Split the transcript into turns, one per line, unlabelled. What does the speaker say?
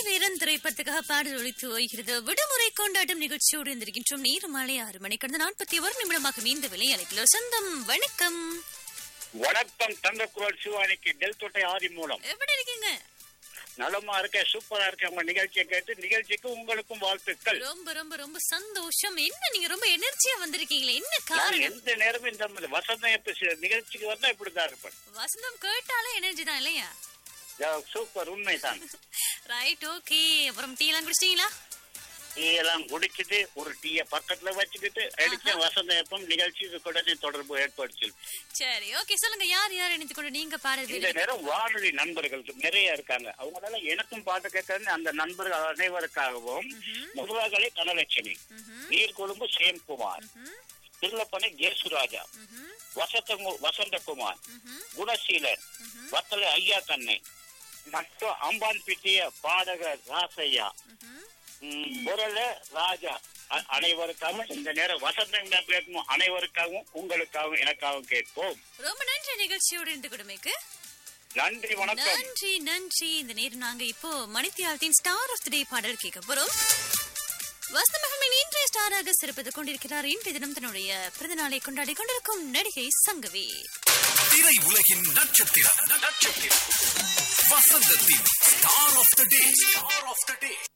வீரன் திரைப்படத்துக்காக பாடல் ஒழித்து ஓய்கிறது விடுமுறை கொண்டாட்டம் நிகழ்ச்சியோடு இருந்திருக்கின்றோம் நீர் மாலை ஆறு மணி கடந்த நாற்பத்தி ஒரு நிமிடமாக மீண்டு விலை அழைக்கல சொந்தம் வணக்கம்
வணக்கம் தங்கக்குரல் சிவானிக்கு டெல் தொட்டை ஆதி மூலம்
எப்படி இருக்கீங்க
நலமா இருக்க சூப்பரா இருக்க உங்க நிகழ்ச்சியை கேட்டு நிகழ்ச்சிக்கு உங்களுக்கும் வாழ்த்துக்கள்
ரொம்ப ரொம்ப ரொம்ப சந்தோஷம் என்ன நீங்க ரொம்ப எனர்ஜியா வந்திருக்கீங்களே என்ன
நான்
காரணம்
எந்த நேரமும் இந்த மாதிரி வசந்தம் எப்ப சி- நிகழ்ச்சிக்கு வந்தா இப்படிதான் இருப்பேன்
வசந்தம் கேட்டாலே எனர்ஜி தான் இல்லையா
யா, சூப்பர் உண்மைதான்
ரைட் ஓகே அப்புறம் டீ எல்லாம் குடிச்சிட்டீங்களா
டீ எல்லாம் குடிச்சிட்டு ஒரு டீய பக்கத்துல வச்சுக்கிட்டு அடிச்ச வசந்தம் எப்பம் நிகழ்ச்சி உடனே தொடர்பு ஏற்படுச்சு
சரி ஓகே சொல்லுங்க யார் யார் இணைத்து கொண்டு நீங்க பாடல்
இந்த
வீரர்கள்?
நேரம் வானொலி நண்பர்கள் நிறைய இருக்காங்க அவங்களால எனக்கும் பாட்டு கேட்கறது அந்த நண்பர்கள் அனைவருக்காகவும் முருகாகலை தனலட்சுமி
ம்ஹும்,
நீர்கொழும்பு சேம்குமார்
ம்ஹும்,
திருளப்பனை ஜேசுராஜா
ம்ஹும்,
வசந்த வசந்தகுமார்
ம்ஹும்,
குணசீலன்
ம்ஹும்,
வத்தலை ஐயா கண்ணை மற்றும் அம்பான் பிட்டிய பாடகர் ராசையா
ம்ஹும்.
ம், முரள ராஜா அ- அனைவருக்காகவும் இந்த நேரம் வசந்தம் கேட்கும் அனைவருக்காகவும் உங்களுக்காகவும் எனக்காகவும் கேட்போம்
ரொம்ப நன்றி நிகழ்ச்சியோடு இருந்து கொடுமைக்கு
நன்றி வணக்கம்
நன்றி நன்றி இந்த நேரம் நாங்க இப்போ மணித்தியாலத்தின் ஸ்டார் ஆஃப் தி டே பாடல் கேட்க போறோம் வஸ்தமகமின் இன்றைய ஸ்டாராக சிறப்பித்துக் கொண்டிருக்கிறார் இன்றைய தினம் தன்னுடைய பிறந்த நாளை கொண்டாடி கொண்டிருக்கும் நடிகை சங்கவி
திரை உலகின் நட்சத்திரம் நட்சத்திரம் வசந்தத்தின் star of the day star of the day